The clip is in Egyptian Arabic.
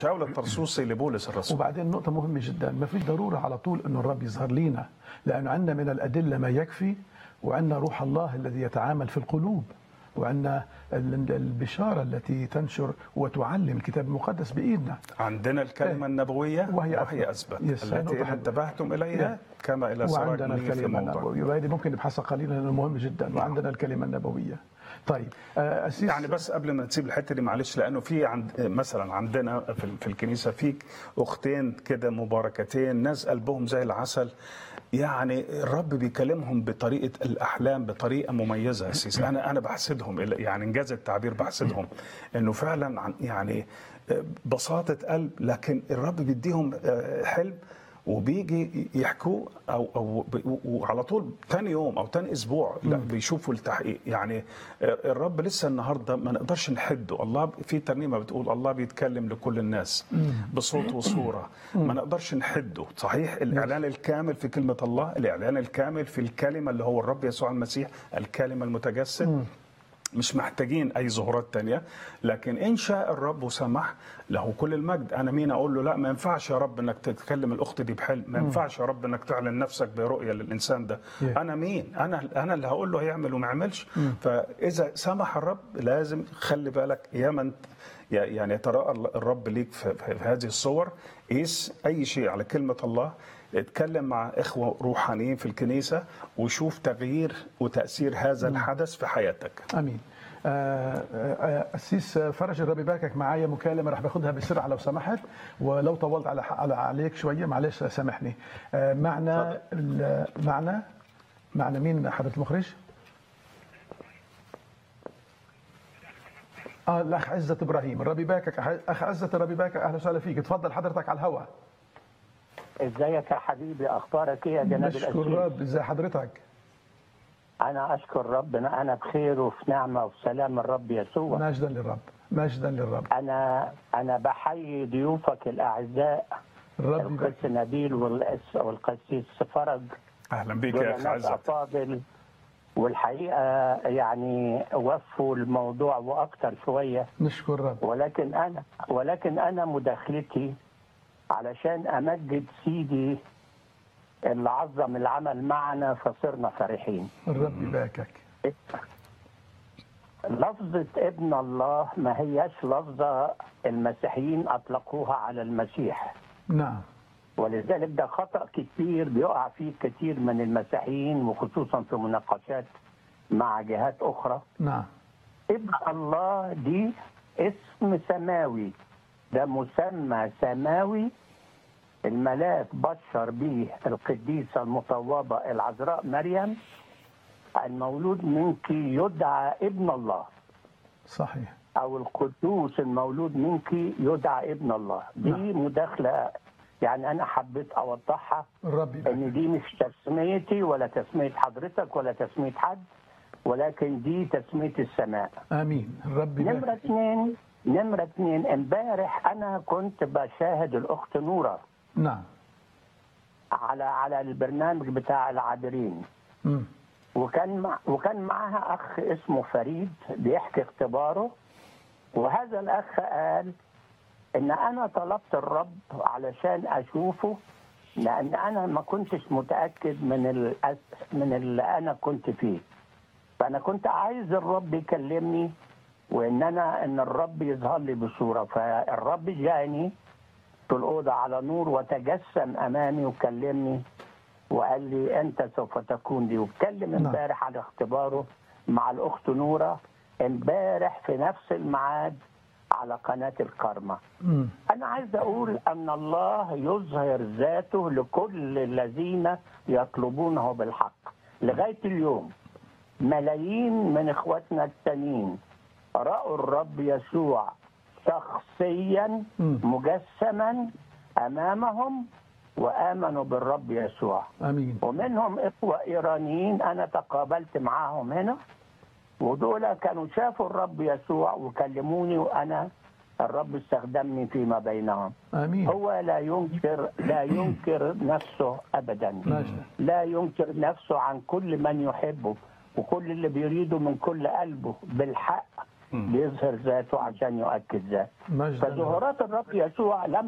شاول الطرسوسي لبولس الرسول وبعدين نقطة مهمة جدا ما فيش ضرورة على طول أنه الرب يظهر لينا لأنه عندنا من الأدلة ما يكفي وعندنا روح الله الذي يتعامل في القلوب وعندنا ال- البشارة التي تنشر وتعلم الكتاب المقدس بإيدنا عندنا الكلمة إيه. النبوية وهي وهي, أثبت. أثبت يس، التي نقطة إن حلوة. انتبهتم إليها إيه. كما إلى سراج وعندنا منير في الكلمة موضع النبوية وهذه ممكن نبحثها قليلا لأنه مهم جدا وعندنا الكلمة النبوية طيب آه، أسيس يعني بس قبل ما نسيب الحته دي معلش لانه في عند مثلا عندنا في, في الكنيسه في اختين كده مباركتين ناس قلبهم زي العسل يعني الرب بيكلمهم بطريقه الاحلام بطريقه مميزه يا سيسي انا انا بحسدهم يعني انجاز التعبير بحسدهم انه فعلا عن- يعني بساطه قلب لكن الرب بيديهم حلم وبيجي يحكوا او او ب- وعلى طول تاني يوم او تاني اسبوع لا بيشوفوا التحقيق يعني الرب لسه النهارده ما نقدرش نحده الله في ترنيمه بتقول الله بيتكلم لكل الناس بصوت وصوره ما نقدرش نحده صحيح الاعلان الكامل في كلمه الله الاعلان الكامل في الكلمه اللي هو الرب يسوع المسيح الكلمه المتجسد مش محتاجين اي ظهورات تانية لكن ان شاء الرب وسمح له كل المجد انا مين اقول له لا ما ينفعش يا رب انك تتكلم الاخت دي بحلم ما ينفعش يا رب انك تعلن نفسك برؤيه للانسان ده Yeah. انا مين انا انا اللي هقول له يعمل وما يعملش فاذا سمح الرب لازم خلي بالك يا من يعني يتراءى الرب ليك في, في في هذه الصور قيس اي شيء على كلمه الله اتكلم مع اخوه روحانيين في الكنيسه وشوف تغيير وتاثير هذا الحدث في حياتك امين آه، آه، أسيس فرج الرب يباركك معايا مكالمة رح باخدها بسرعة لو سمحت ولو طولت على على عليك شوية معلش سامحني آه، معنا ال- معنا معنا مين حضرة المخرج؟ اه الاخ عزة ابراهيم الرب يباركك اخ عزة الرب يباركك اهلا وسهلا فيك تفضل حضرتك على الهواء ازيك يا حبيبي اخبارك ايه يا جناب نشكر الاسيس الرب ازي حضرتك انا اشكر ربنا انا بخير وفي نعمه وفي سلام الرب يسوع مجدا للرب مجدا للرب انا انا بحيي ضيوفك الاعزاء الرب يبارك القس نبيل والقس- والقسيس فرج اهلا بيك دول يا اخ ناس عزت افاضل والحقيقه يعني وفوا الموضوع واكتر شويه نشكر الرب ولكن انا ولكن انا مداخلتي علشان امجد سيدي اللي عظم العمل معنا فصرنا فرحين الرب يباركك لفظة ابن الله ما هياش لفظة المسيحيين أطلقوها على المسيح نعم ولذلك ده خطأ كتير بيقع فيه كتير من المسيحيين وخصوصا في مناقشات مع جهات أخرى نعم ابن الله دي اسم سماوي ده مسمى سماوي الملاك بشر به القديسة المطوبة العذراء مريم المولود منك يدعى ابن الله صحيح او القدوس المولود منك يدعى ابن الله دي مداخله يعني انا حبيت اوضحها الرب يبارك ان دي مش تسميتي ولا تسميه حضرتك ولا تسميه حد ولكن دي تسميه السماء امين الرب نمره يبارك اثنين نمره اثنين امبارح انا كنت بشاهد الاخت نوره نعم على على البرنامج بتاع العابرين مم. وكان مع وكان معاها اخ اسمه فريد بيحكي اختباره وهذا الاخ قال ان انا طلبت الرب علشان اشوفه لان انا ما كنتش متاكد من الأس من اللي انا كنت فيه فانا كنت عايز الرب يكلمني وان انا ان الرب يظهر لي بصوره فالرب جاني في الاوضه على نور وتجسم امامي وكلمني وقال لي انت سوف تكون لي واتكلم نعم. امبارح على اختباره مع الاخت نوره امبارح في نفس الميعاد على قناه الكرمه مم. انا عايز اقول ان الله يظهر ذاته لكل الذين يطلبونه بالحق لغايه اليوم ملايين من اخواتنا التانيين راوا الرب يسوع شخصيا مم. مجسما امامهم وامنوا بالرب يسوع امين ومنهم اخوه ايرانيين انا تقابلت معاهم هنا ودول كانوا شافوا الرب يسوع وكلموني وانا الرب استخدمني فيما بينهم امين هو لا ينكر لا ينكر نفسه ابدا مجدا لا ينكر نفسه عن كل من يحبه وكل اللي بيريده من كل قلبه بالحق بيظهر ذاته عشان يؤكد ذاته مجدا فظهورات الرب يسوع لم